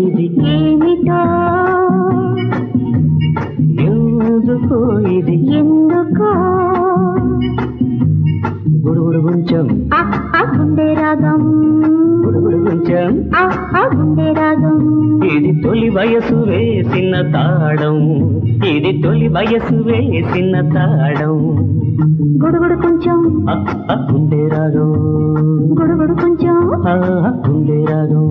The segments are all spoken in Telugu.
ఇది ఏమిటో ఎందుకు ఇది ఎందుకో గుడుగుడు కొంచెం ఆ ఆ గుండె రాగం గుడుగుడు కొంచెం ఆ ఆ గుండె రాగం ఇది తొలి వయసు వేసిన తాళం ఇది తొలి వయసు వేసిన తాళం గుడుగుడు కొంచెం ఆ, ఆ గుండె రాగం గుడుగుడు కొంచెం ఆ గుండె రాగం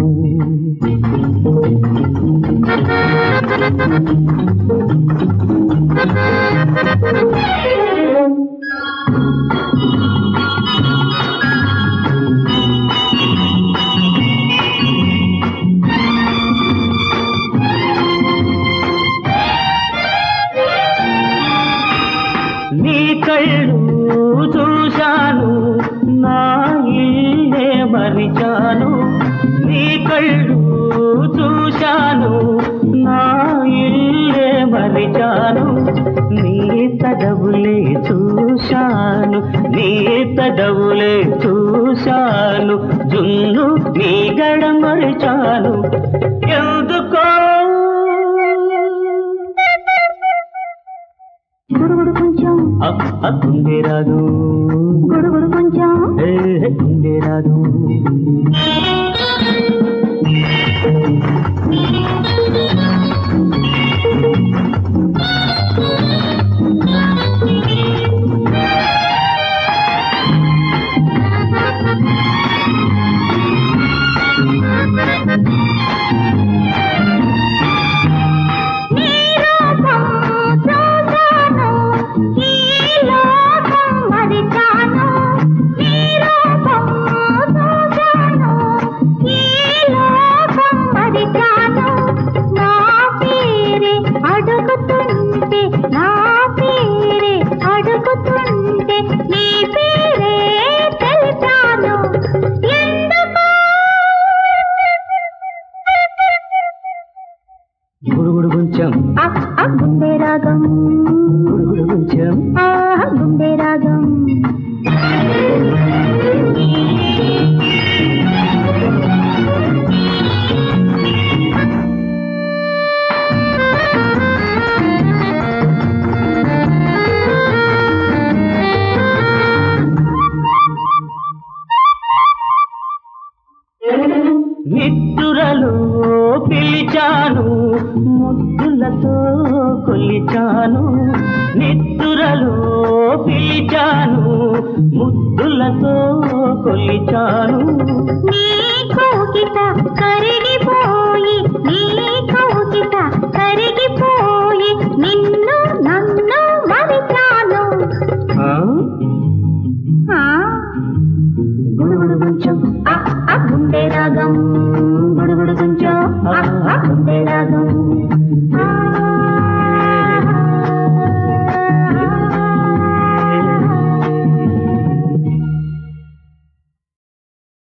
నీ కళ్ళు చూశాను నా ఇల్లే మరిచాను నీ కళ్ళు చూశాను నా ఇల్లే మరిచాను నీ తడవులే చూశాను నీ తడవులే చూశాను జున్ను నీ గడ మరిచాను ఎందుకో గుడుగుడు కొంచెం అప్ప గుండె రాదు గుడుగుడు కొంచెం ఏ గుండె రాదు నీ రూపం చూశాను ఈ లోకం మరిచాను నీ రూపం చూశాను ఈ లోకం మరిచాను నా పేరే అడుగుతుంటే నా పేరే అడుగుతుంటే నీ పేరే తెలిసాను ఎందుకు గుడుగుడు కొంచెం ఆ ఆ గుండె రాగం గుడుగుడు కొంచెం ఆ గుండె రాగం నిద్దురలో పిలిచాను ముద్దులతో కొలిచాను నిద్దురలో పిలిచాను ముద్దులతో కొలిచాను నీ కోకిట కరిగిపోయి